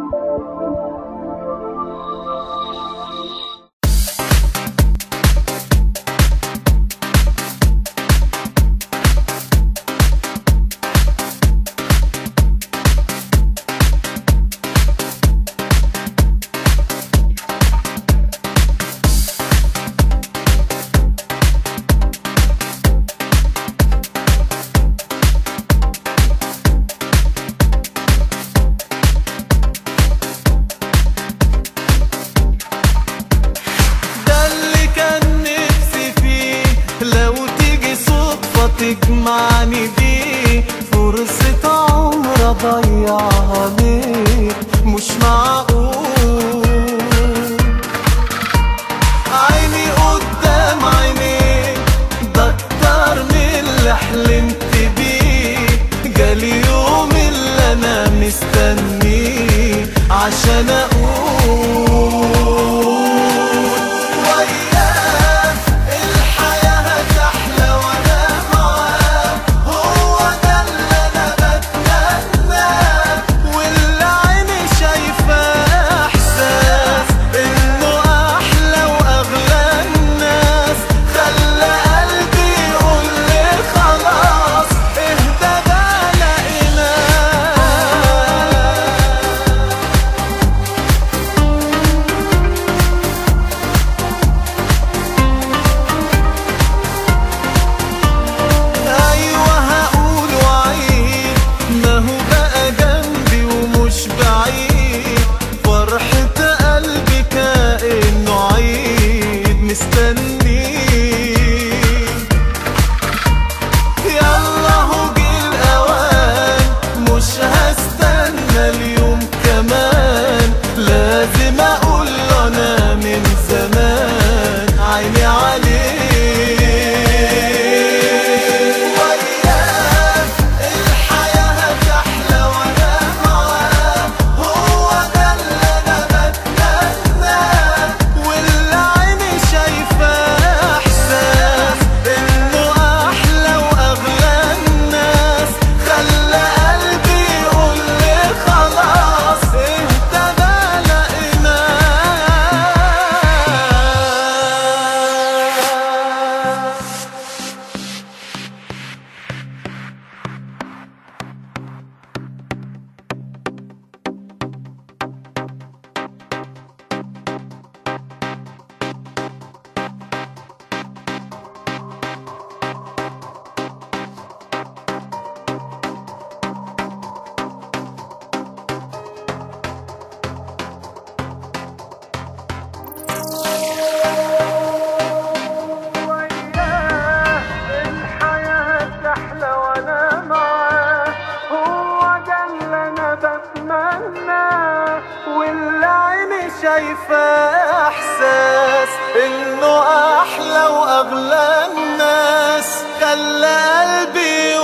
ده اللي كان نفسي فيه لو تيجي صدفة تجمعني بيه فرصة عمر أضيعها ليه مش معقول عيني قدام عينيك ده أكتر من اللي حلمت بيه جالي يوم اللي أنا مستنيه عشان أقول وياك الحياة هتحلى وأنا معاك هو ده اللي أنا بتمناه واللي عيني شايفاه إحساس إنه أحلى وأغلى الناس خلى قلبي يقول لي خلاص اهدى ده لقيناه ايوه هقول وعيد ما هو بقى جنبي ومش بعيد فرحة قلبي كأنه عيد مستنيه يلا هو جه الاوان مش هستنى اليوم كمان لازم اقول له انا من زمان عيني عليه وياك الحياة هتحلى وانا معاك هو ده اللي انا بتمناه واللي عيني شايفاه احساس انه احلى واغلى الناس خلى قلبي يقول لي خلاص اهدى ده لقيناه الحياة تحلى وانا معاه هو ده اللي انا بتمناه واللي عيني شايفاه احساس انه احلى واغلى الناس خلى قلبي